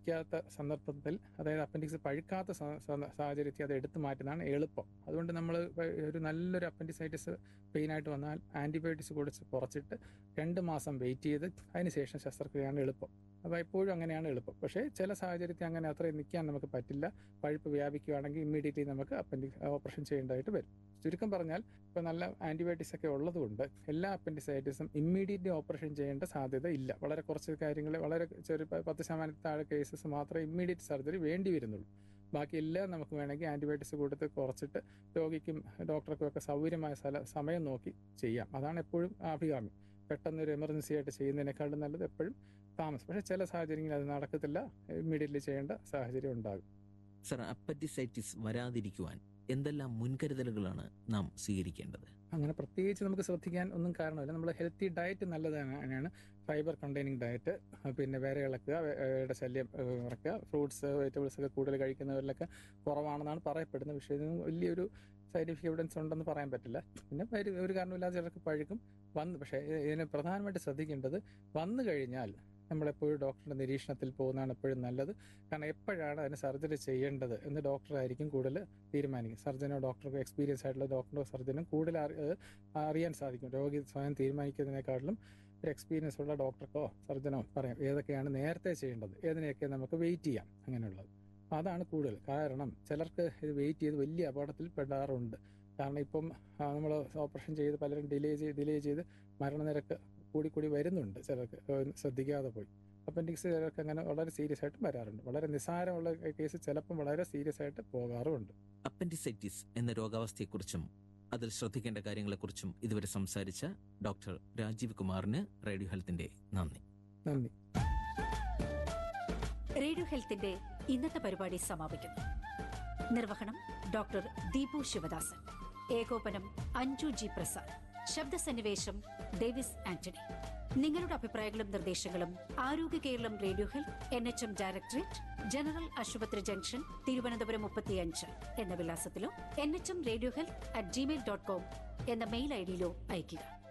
നിൽക്കാത്ത സന്ദർഭത്തിൽ അതായത് അപ്പൻഡിക്സ് പഴുക്കാത്ത സ- സ- സാഹചര്യത്തിൽ അത് എടുത്തു മാറ്റുന്നതാണ് എളുപ്പം അതുകൊണ്ട് നമ്മൾ ഒരു നല്ലൊരു അപ്പൻഡിസൈറ്റിസ് പെയിനായിട്ട് വന്നാൽ ആൻറ്റിബയോട്ടിക്സ് കൊടുത്ത് കുറച്ചിട്ട് രണ്ട് മാസം വെയിറ്റ് ചെയ്ത് അതിനുശേഷം ശസ്ത്രക്രിയയാണ് എളുപ്പം അപ്പോൾ എപ്പോഴും അങ്ങനെയാണ് എളുപ്പം പക്ഷേ ചില സാഹചര്യത്തിൽ അങ്ങനെ അത്രയും നിൽക്കാൻ നമുക്ക് പറ്റില്ല പഴുപ്പ് വ്യാപിക്കുകയാണെങ്കിൽ ഇമ്മീഡിയറ്റ്ലി നമുക്ക് അപ്പൻഡിക്സ് ഓപ്പറേഷൻ ചെയ്യേണ്ടതായിട്ട് വരും ചുരുക്കം പറഞ്ഞാൽ ഇപ്പോൾ നല്ല ആൻറ്റിബയോട്ടിക്സ് ഒക്കെ ഉള്ളതുകൊണ്ട് എല്ലാ അപ്പൻഡിസൈറ്റിസും ഇമ്മീഡിയറ്റ്ലി ഓപ്പറേഷൻ ചെയ്യേണ്ട സാധ്യത ഇല്ല വളരെ കുറച്ച് കാര്യങ്ങൾ വളരെ ചെറിയ പ- പത്ത് ശതമാനത്തിൽ താഴെ കേസസ് മാത്രമേ ഇമ്മീഡിയറ്റ് സർജറി വേണ്ടി വരുന്നുള്ളൂ ബാക്കി എല്ലാം നമുക്ക് വേണമെങ്കിൽ ആൻറ്റിബയോട്ടിക്സ് കൊടുത്ത് കുറച്ചിട്ട് രോഗിക്കും ഡോക്ടർക്കും ഒക്കെ സൗകര്യമായ സ്ഥല സമയം നോക്കി ചെയ്യാം അതാണ് എപ്പോഴും അഭികാമി പെട്ടെന്ന് ഒരു എമർജൻസി ആയിട്ട് ചെയ്യുന്നതിനേക്കാളും നല്ലത് എപ്പോഴും താമസം പക്ഷേ ചില സാഹചര്യങ്ങളിൽ അത് നടക്കത്തില്ല ഇമ്മീഡിയറ്റ്ലി ചെയ്യേണ്ട സാഹചര്യം ഉണ്ടാകും സർ അപ്പറ്റിസൈറ്റിസ് വരാതിരിക്കുവാൻ എന്തെല്ലാം മുൻകരുതലുകളാണ് നാം സ്വീകരിക്കേണ്ടത് അങ്ങനെ പ്രത്യേകിച്ച് നമുക്ക് ശ്രദ്ധിക്കാൻ ഒന്നും കാരണമില്ല നമ്മൾ ഹെൽത്തി ഡയറ്റ് നല്ലതാണ് ഫൈബർ കണ്ടെയ്നിങ് ഡയറ്റ് പിന്നെ വേറെ ഇളക്കുക വേറെ ശല്യം ഏഹ്, കുറയ്ക്കുക ഫ്രൂട്ട്സ് വെജിറ്റബിൾസ് ഒക്കെ കൂടുതൽ കഴിക്കുന്നവരിലൊക്കെ കുറവാണെന്നാണ് പറയപ്പെടുന്നത് പക്ഷേ ഇതിന് വലിയൊരു സയന്റിഫിക് എവിഡൻസ് ഉണ്ടെന്ന് പറയാൻ പറ്റില്ല പിന്നെ ഒരു- ഒരു കാരണമില്ലാതെ ചിലർക്ക് പഴുക്കും വന്ന് പക്ഷേ ഇതിന് പ്രധാനമായിട്ട് ശ്രദ്ധിക്കേണ്ടത് വന്നു കഴിഞ്ഞാൽ നമ്മളെപ്പോഴും ഡോക്ടറുടെ നിരീക്ഷണത്തിൽ പോകുന്നതാണ് എപ്പോഴും നല്ലത് കാരണം എപ്പോഴാണ് അതിന് സർജറി ചെയ്യേണ്ടത് എന്ന് ഡോക്ടറായിരിക്കും കൂടുതൽ തീരുമാനിക്കും സർജനോ ഡോക്ടർക്കോ എക്സ്പീരിയൻസ് ആയിട്ടുള്ള ഡോക്ടറോ സർജനും കൂടുതൽ അറി- ഏഹ് അറിയാൻ സാധിക്കും രോഗി സ്വയം തീരുമാനിക്കുന്നതിനേക്കാളും ഒരു എക്സ്പീരിയൻസ് ഉള്ള ഡോക്ടർക്കോ സർജനോ പറയാം ഏതൊക്കെയാണ് നേരത്തെ ചെയ്യേണ്ടത് ഏതിനെയൊക്കെ നമുക്ക് വെയിറ്റ് ചെയ്യാം അങ്ങനെയുള്ളത് അതാണ് കൂടുതൽ കാരണം ചിലർക്ക് ഇത് വെയിറ്റ് ചെയ്ത് വലിയ അപകടത്തിൽ പെടാറുണ്ട് കാരണം ഇപ്പം നമ്മൾ ഓപ്പറേഷൻ ചെയ്ത് പലരും ഡിലേ ചെയ്ത് ഡിലേ ചെയ്ത് മരണനിരക്ക് കൂടി കൂടി വരുന്നുണ്ട് ചിലർക്ക് ഏഹ് ശ്രദ്ധിക്കാതെ പോയി അപ്പൻഡിക്സ് ചിലർക്ക് അങ്ങനെ വളരെ സീരിയസ് ആയിട്ട് വരാറുണ്ട് വളരെ നിസ്സാരമുള്ള കേസ് ചിലപ്പം വളരെ സീരിയസ് ആയിട്ട് പോകാറുമുണ്ട് അപ്പൻഡിസൈറ്റിസ് എന്ന രോഗാവസ്ഥയെക്കുറിച്ചും അതിൽ ശ്രദ്ധിക്കേണ്ട കാര്യങ്ങളെക്കുറിച്ചും ഇതുവരെ സംസാരിച്ച ഡോക്ടർ രാജീവ് കുമാറിന് റേഡിയോ ഹെൽത്തിന്റെ നന്ദി നന്ദി റേഡിയോ ഹെൽത്തിന്റെ ഇന്നത്തെ പരിപാടി സമാപിക്കുന്നു നിർവഹണം ഡോക്ടർ ദീപു ശിവദാസൻ ഏകോപനം അഞ്ജു ജി പ്രസാദ് ശബ്ദസന്നിവേശം ഡേവിസ് ആന്റണി നിങ്ങളുടെ അഭിപ്രായങ്ങളും നിർദ്ദേശങ്ങളും ആരോഗ്യ Keralam radio health N H M directorate general ആശുപത്രി ജംഗ്ഷൻ തിരുവനന്തപുരം മുപ്പത്തിയഞ്ച് എന്ന വിലാസത്തിലോ എൻ എച്ച് എം radio health at Gmail dot com എന്ന മെയിൽ ഐഡിയിലോ അയയ്ക്കുക